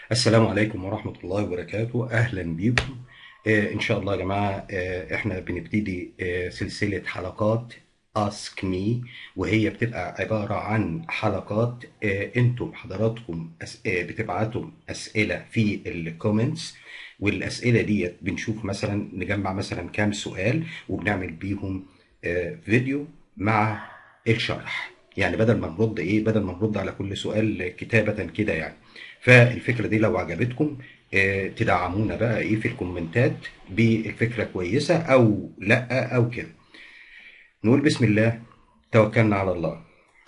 السلام عليكم ورحمة الله وبركاته أهلا بيكم آه إن شاء الله يا جماعة آه إحنا بنبتدي آه سلسلة حلقات Ask Me وهي بتبقى عبارة عن حلقات آه أنتم حضراتكم أس... آه بتبعتوا أسئلة في الكومنتس والأسئلة ديت بنشوف مثلا نجمع مثلا كام سؤال وبنعمل بيهم آه فيديو مع الشرح يعني بدل ما نرد ايه بدل ما نرد على كل سؤال كتابة كده يعني فالفكرة دي لو عجبتكم آه، تدعمونا بقى ايه في الكومنتات بالفكرة كويسة او لا او كده نقول بسم الله توكلنا على الله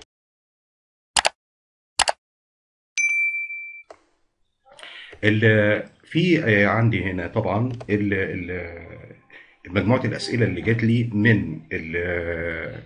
ال- في آه، عندي هنا طبعا ال- ال- مجموعة الأسئلة اللي جات لي من ال-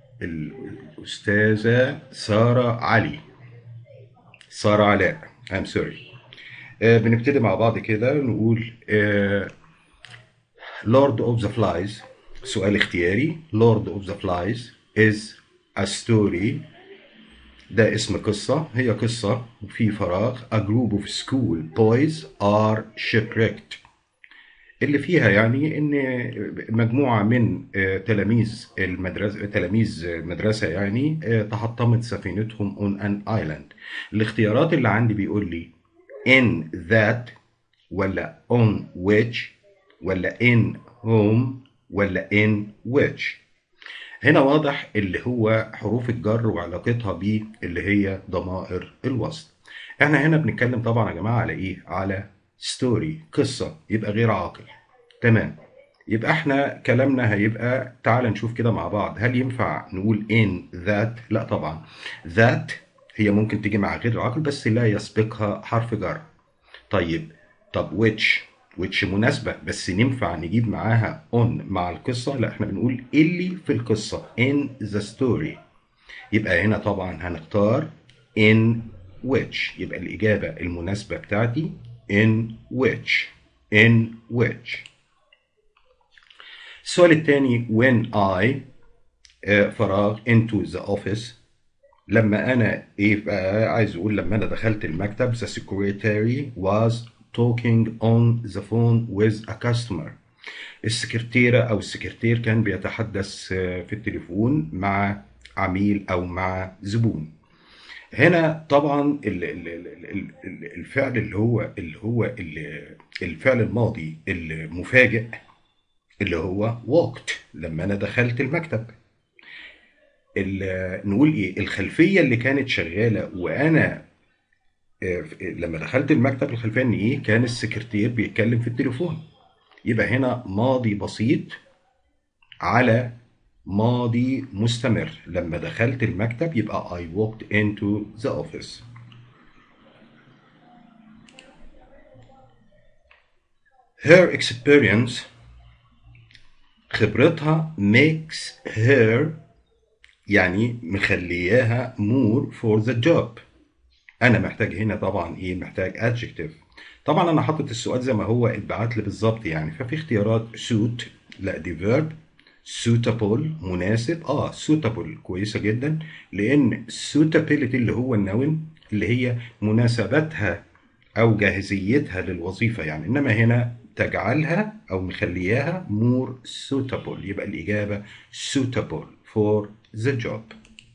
الأستاذة سارة علي سارة علاء I'm sorry آه، بنبتدي مع بعض كده نقول آه، Lord of the Flies سؤال اختياري Lord of the Flies is a story ده اسم قصة هي قصة في فراغ A group of school boys are shipwrecked اللي فيها يعني ان مجموعه من آه، تلاميذ المدرسه تلاميذ المدرسه يعني آه، تحطمت سفينتهم on an island الاختيارات اللي عندي بيقول لي in that ولا on which ولا in whom ولا in which هنا واضح اللي هو حروف الجر وعلاقتها بيه اللي هي ضمائر الوصل احنا هنا بنتكلم طبعا يا جماعه على ايه على ستوري قصه يبقى غير عاقل تمام يبقى احنا كلامنا هيبقى تعال نشوف كده مع بعض هل ينفع نقول in that لا طبعا that هي ممكن تيجي مع غير عاقل بس لا يسبقها حرف جر طيب طب which which مناسبة بس ينفع نجيب معاها on مع القصة لا احنا بنقول اللي في القصة in the story يبقى هنا طبعا هنختار in which يبقى الإجابة المناسبة بتاعتي in which in which السؤال الثاني when I آه، فراغ into the office لما انا ايه بقى عايز اقول لما انا دخلت المكتب the secretary was talking on the phone with a customer السكرتيرة او السكرتير كان بيتحدث آه، في التليفون مع عميل او مع زبون هنا طبعا ال- ال- ال- ال- ال- الفعل اللي هو اللي هو ال- الفعل الماضي المفاجئ اللي هو walked لما انا دخلت المكتب ال- نقول ايه الخلفيه اللي كانت شغاله وانا آه، لما دخلت المكتب الخلفيه ان ايه كان السكرتير بيتكلم في التليفون يبقى هنا ماضي بسيط على ماضي مستمر لما دخلت المكتب يبقى I walked into the office her experience خبرتها makes her يعني مخلياها more for the job انا محتاج هنا طبعا ايه محتاج adjective طبعا انا حاطط السؤال زي ما هو اتبعت لي بالظبط يعني ففي اختيارات suit لا دي verb suitable مناسب اه suitable كويسه جدا لان suitability اللي هو النون اللي هي مناسبتها او جاهزيتها للوظيفه يعني انما هنا تجعلها او مخلياها more suitable يبقى الاجابه suitable for the job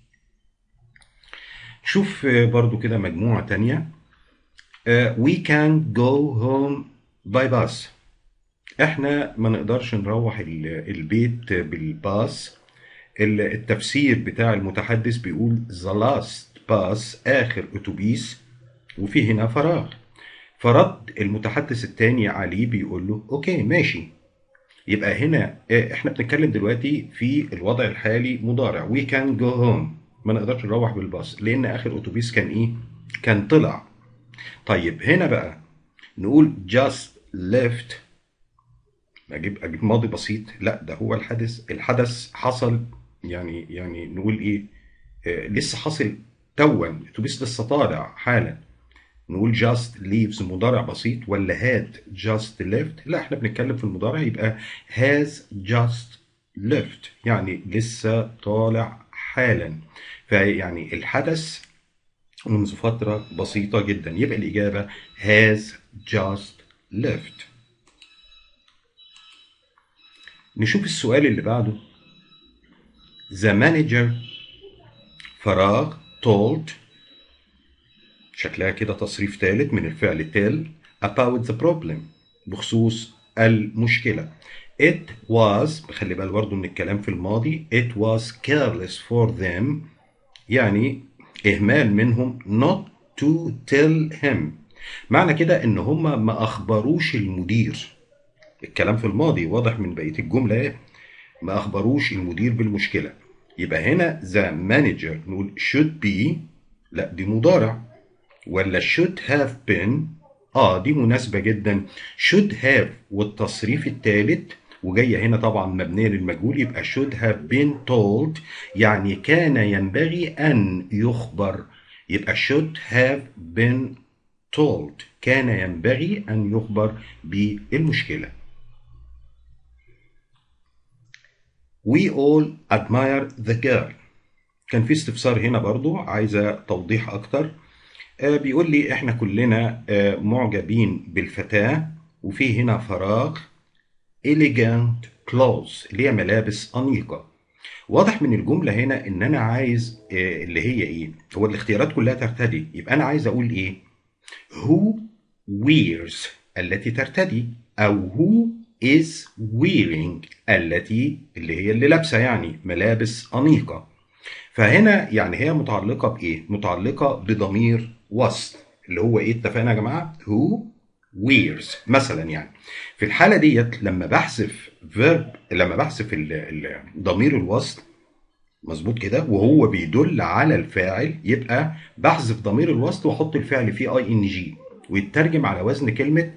شوف آه، برضو كده مجموعة تانية آه، we can go home by bus احنا ما نقدرش نروح ال- البيت بالباص ال- التفسير بتاع المتحدث بيقول the last bus آخر أتوبيس وفي هنا فراغ فرد المتحدث التاني عليه بيقول له اوكي ماشي يبقى هنا آه، احنا بنتكلم دلوقتي في الوضع الحالي مضارع we can go home ما نقدرش نروح بالباص لان اخر اتوبيس كان ايه كان طلع طيب هنا بقى نقول just left اجيب اجيب ماضي بسيط لا ده هو الحدث الحدث حصل يعني يعني نقول ايه آه لسه حاصل توا الاتوبيس لسه طالع حالا نقول just leaves مضارع بسيط ولا had just left لا احنا بنتكلم في المضارع يبقى has just left يعني لسه طالع حالا فيعني الحدث منذ فترة بسيطة جدا يبقى الإجابة has just left نشوف السؤال اللي بعده The manager فراغ told شكلها كده تصريف ثالث من الفعل tell about the problem بخصوص المشكلة it was خلي بالك برضه من الكلام في الماضي it was careless for them يعني إهمال منهم not to tell him معنى كده إن هم ما أخبروش المدير الكلام في الماضي واضح من بقية الجملة إيه ما أخبروش المدير بالمشكلة يبقى هنا the manager نقول should be لا دي مضارع ولا should have been اه دي مناسبة جدا should have والتصريف الثالث وجاية هنا طبعا مبنية للمجهول يبقى should have been told يعني كان ينبغي أن يخبر يبقى should have been told كان ينبغي أن يخبر بالمشكلة We all admire the girl كان في استفسار هنا برضو عايزة توضيح أكتر آه بيقول لي إحنا كلنا آه معجبين بالفتاة وفي هنا فراغ elegant clothes اللي هي ملابس أنيقة واضح من الجملة هنا إن أنا عايز آه اللي هي إيه هو الاختيارات كلها ترتدي يبقى أنا عايز أقول إيه who wears التي ترتدي أو who is wearing التي اللي هي اللي لابسة يعني ملابس أنيقة فهنا يعني هي متعلقة بإيه؟ متعلقة بضمير وصل اللي هو إيه اتفقنا يا جماعة؟ who wears مثلا يعني في الحالة ديت لما بحذف verb لما بحذف ال- ال- ضمير الوصل مظبوط كده وهو بيدل على الفاعل يبقى بحذف ضمير الوصل واحط الفعل فيه اي ان جي ويترجم على وزن كلمة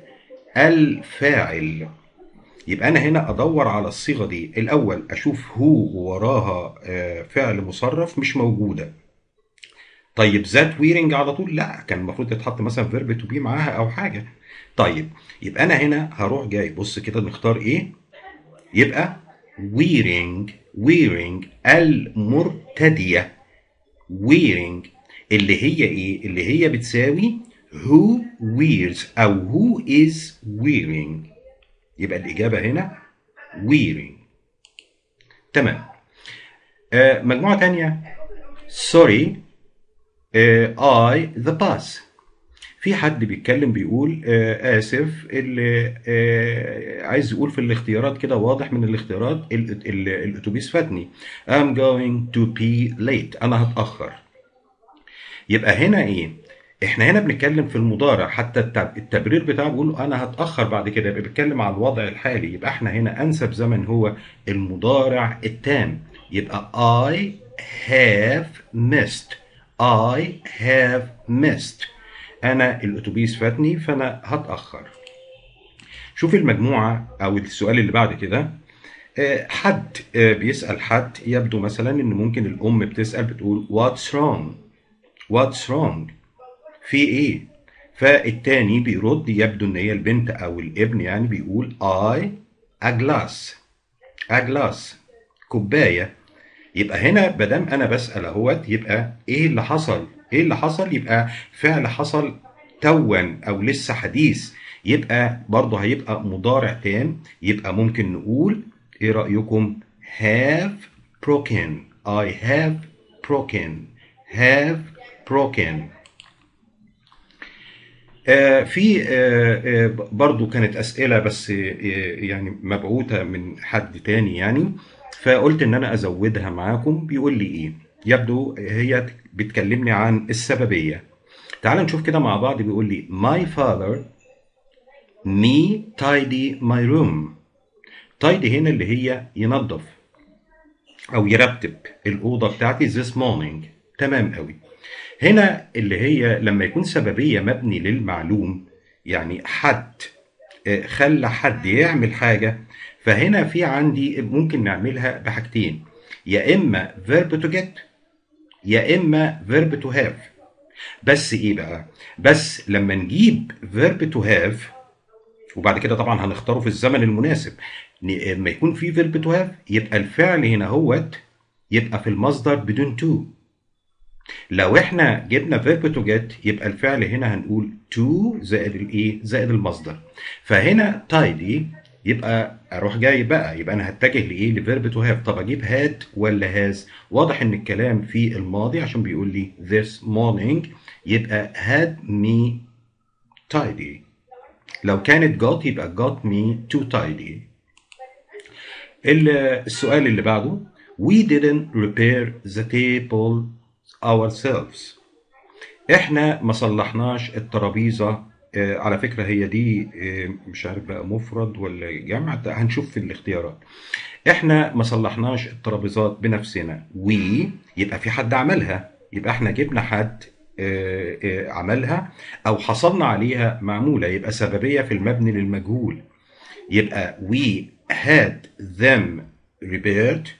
الفاعل يبقى انا هنا ادور على الصيغه دي الاول اشوف هو وراها آه، فعل مصرف مش موجوده طيب ذات ويرنج على طول لا كان المفروض يتحط مثلا فيرب تو بي معاها او حاجه طيب يبقى انا هنا هروح جاي بص كده نختار ايه يبقى wearing wearing المرتديه wearing اللي هي ايه اللي هي بتساوي who wears او who is wearing يبقى الإجابة هنا wearing تمام آه مجموعة تانية sorry آه I the bus في حد بيتكلم بيقول آه آسف اللي آه عايز يقول في الاختيارات كده واضح من الاختيارات ال- ال- الأتوبيس فاتني I'm going to be late أنا هتأخر يبقى هنا ايه احنا هنا بنتكلم في المضارع حتى التب- التبرير بتاعه بيقول انا هتاخر بعد كده يبقى بيتكلم على الوضع الحالي يبقى احنا هنا انسب زمن هو المضارع التام يبقى I have missed I have missed انا الاتوبيس فاتني فانا هتاخر شوف المجموعه او السؤال اللي بعد كده آه، حد آه، بيسال حد يبدو مثلا ان ممكن الام بتسال بتقول what's wrong what's wrong في ايه فالتاني بيرد يبدو ان هي البنت او الابن يعني بيقول I a glass a glass كوبايه يبقى هنا مادام انا بسال اهوت يبقى ايه اللي حصل ايه اللي حصل يبقى فعل حصل توا او لسه حديث يبقى برضه هيبقى مضارع تام يبقى ممكن نقول ايه رايكم have broken I have broken have broken آه، في آه، آه، برضو كانت أسئلة بس آه، يعني مبعوثة من حد تاني يعني فقلت إن أنا أزودها معاكم بيقول لي إيه يبدو هي بتكلمني عن السببية تعال نشوف كده مع بعض بيقول لي My father me tidy my room tidy هنا اللي هي ينظف أو يرتب الأوضة بتاعتي this morning تمام قوي هنا اللي هي لما يكون سببية مبني للمعلوم يعني حد آه، خلى حد يعمل حاجة فهنا في عندي ممكن نعملها بحاجتين يا إما verb to get يا إما verb to have بس إيه بقى؟ بس لما نجيب verb to have وبعد كده طبعا هنختاره في الزمن المناسب ن- لما يكون في verb to have يبقى الفعل هنا هوت يبقى في المصدر بدون to لو احنا جبنا verb to get يبقى الفعل هنا هنقول to زائد الايه زائد المصدر فهنا tidy يبقى اروح جاي بقى يبقى انا هتجه لايه لفيرب تو هاف طب اجيب هاد ولا هاز واضح ان الكلام في الماضي عشان بيقول لي this morning يبقى had me tidy لو كانت got يبقى got me to tidy السؤال اللي بعده we didn't repair the table ourselves احنا ما صلحناش الترابيزه آه على فكره هي دي آه مش عارف بقى مفرد ولا جمع هنشوف في الاختيارات احنا ما صلحناش الترابيزات بنفسنا وي يبقى في حد عملها يبقى احنا جبنا حد آه عملها او حصلنا عليها معموله يبقى سببيه في المبني للمجهول يبقى we had them repaired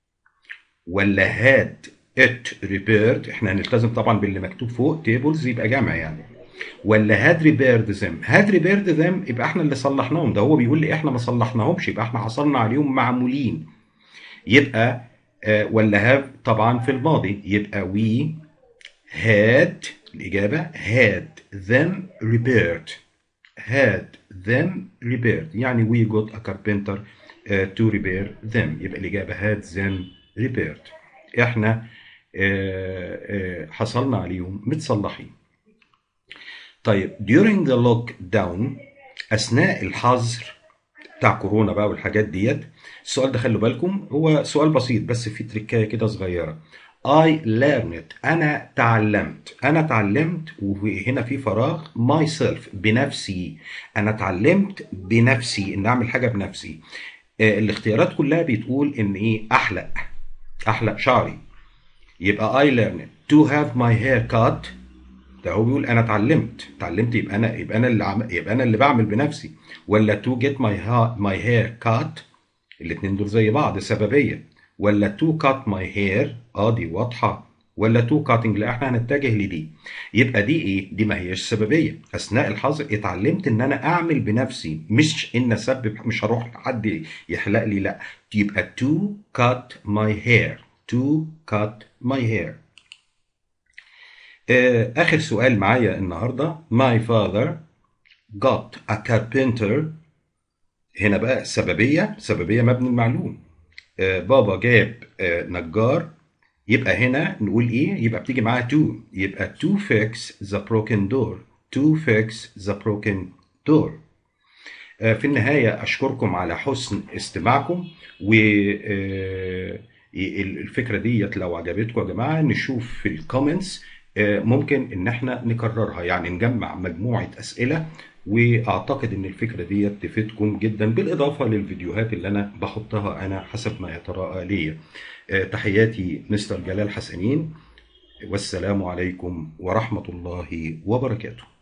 ولا had it repaired احنا هنلتزم طبعا باللي مكتوب فوق tables يبقى جمع يعني ولا had repaired them had repaired them يبقى احنا اللي صلحناهم ده هو بيقول لي احنا ما صلحناهمش يبقى احنا حصلنا عليهم معمولين يبقى آه ولا have طبعا في الماضي يبقى we had الإجابة had them repaired had them repaired يعني we got a carpenter uh, to repair them يبقى الإجابة had them repaired احنا uh, uh, حصلنا عليهم متصلحين طيب during the lockdown أثناء الحظر بتاع كورونا بقى والحاجات ديت السؤال ده خلوا بالكم هو سؤال بسيط بس فيه تريكايه كده صغيره I learned أنا تعلمت أنا تعلمت وهنا في فراغ myself بنفسي أنا تعلمت بنفسي إن أعمل حاجة بنفسي آه الاختيارات كلها بتقول إن إيه أحلق أحلق شعري يبقى I learned to have my hair cut ده هو بيقول أنا اتعلمت اتعلمت يبقى أنا يبقى أنا اللي عم... يبقى أنا اللي بعمل بنفسي ولا to get my, ha... my hair cut الاتنين دول زي بعض سببية ولا تو كات ماي هير اه دي واضحه ولا تو كاتنج لا احنا هنتجه لدي يبقى دي ايه دي ما هيش سببيه اثناء الحظر اتعلمت ان انا اعمل بنفسي مش ان اسبب مش هروح لحد يحلق لي لا يبقى تو كات ماي هير تو كات ماي هير اخر سؤال معايا النهارده my father got a carpenter هنا بقى سببيه سببيه مبني المعلوم بابا جاب نجار يبقى هنا نقول ايه يبقى بتيجي معاها to يبقى to fix the broken door to fix the broken door في النهاية أشكركم على حسن استماعكم والفكرة ديت لو عجبتكم يا جماعة نشوف في الكومنتس ممكن ان احنا نكررها يعني نجمع مجموعة أسئلة واعتقد ان الفكره دي تفيدكم جدا بالاضافه للفيديوهات اللي انا بحطها انا حسب ما يتراءى ليا تحياتي مستر جلال حسنين والسلام عليكم ورحمه الله وبركاته